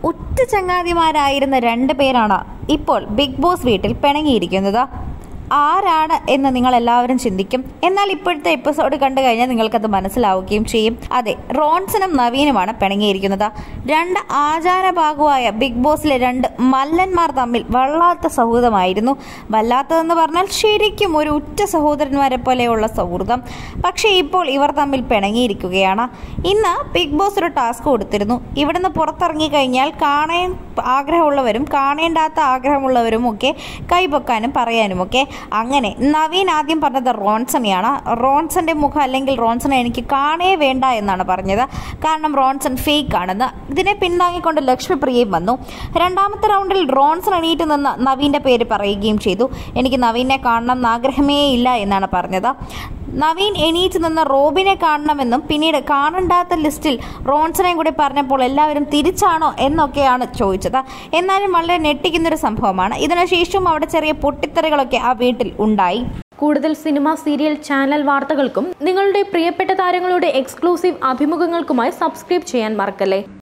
ഉറ്റ ചങ്ങാതിമാരായിരുന്ന രണ്ട് പേരാണ് ഇപ്പോൾ ബിഗ് ബോസ് വീട്ടിൽ പിണങ്ങിയിരിക്കുന്നത് ആരാണ് എന്ന് നിങ്ങൾ എല്ലാവരും ചിന്തിക്കും എന്നാൽ ഇപ്പോഴത്തെ എപ്പിസോഡ് കണ്ടു കഴിഞ്ഞാൽ നിങ്ങൾക്കത് മനസ്സിലാവുകയും ചെയ്യും അതെ റോൺസനും നവീനുമാണ് പിണങ്ങിയിരിക്കുന്നത് രണ്ട് ആചാരഭാഗമായ ബിഗ് ബോസിലെ രണ്ട് മല്ലന്മാർ തമ്മിൽ വല്ലാത്ത സൗഹൃദമായിരുന്നു വല്ലാത്തതെന്ന് പറഞ്ഞാൽ ശരിക്കും ഒരു ഉറ്റ സഹോദരന്മാരെ പോലെയുള്ള സൗഹൃദം പക്ഷേ ഇപ്പോൾ ഇവർ തമ്മിൽ പിണങ്ങിയിരിക്കുകയാണ് ഇന്ന് ബിഗ് ബോസ് ഒരു ടാസ്ക് കൊടുത്തിരുന്നു ഇവിടുന്ന് പുറത്തിറങ്ങി കഴിഞ്ഞാൽ കാണാൻ ആഗ്രഹമുള്ളവരും കാണേണ്ടാത്ത ആഗ്രഹമുള്ളവരും ഒക്കെ കൈപൊക്കാനും പറയാനുമൊക്കെ അങ്ങനെ നവീൻ ആദ്യം പറഞ്ഞത് റോൺസണെയാണ് റോൺസന്റെ മുഖം അല്ലെങ്കിൽ റോൺസനെ എനിക്ക് കാണേ വേണ്ട എന്നാണ് പറഞ്ഞത് കാരണം റോൺസൺ ഫേക്ക് ആണെന്ന് ഇതിനെ പിന്താങ്ങിക്കൊണ്ട് ലക്ഷ്മിപ്രിയയും വന്നു രണ്ടാമത്തെ റൗണ്ടിൽ റോൺസൺ എണീറ്റ് നിന്ന് നവീൻ്റെ പേര് പറയുകയും ചെയ്തു എനിക്ക് നവീനെ കാണണം എന്ന് ആഗ്രഹമേ ഇല്ല എന്നാണ് പറഞ്ഞത് നവീൻ എണീറ്റ് നിന്ന് റോബിനെ കാണണമെന്നും പിന്നീട് കാണണ്ടാത്ത ലിസ്റ്റിൽ റോൺസനെയും കൂടി പറഞ്ഞപ്പോൾ എല്ലാവരും തിരിച്ചാണോ എന്നൊക്കെയാണ് ചോദിച്ചത് എന്നാലും വളരെ ഞെട്ടിക്കുന്നൊരു സംഭവമാണ് ഇതിനുശേഷവും അവിടെ ചെറിയ പൊട്ടിത്തെറികളൊക്കെ ആ വീട്ടിൽ ഉണ്ടായി കൂടുതൽ സിനിമ സീരിയൽ ചാനൽ വാർത്തകൾക്കും നിങ്ങളുടെ പ്രിയപ്പെട്ട താരങ്ങളുടെ എക്സ്ക്ലൂസീവ് അഭിമുഖങ്ങൾക്കുമായി സബ്സ്ക്രൈബ് ചെയ്യാൻ മറക്കല്ലേ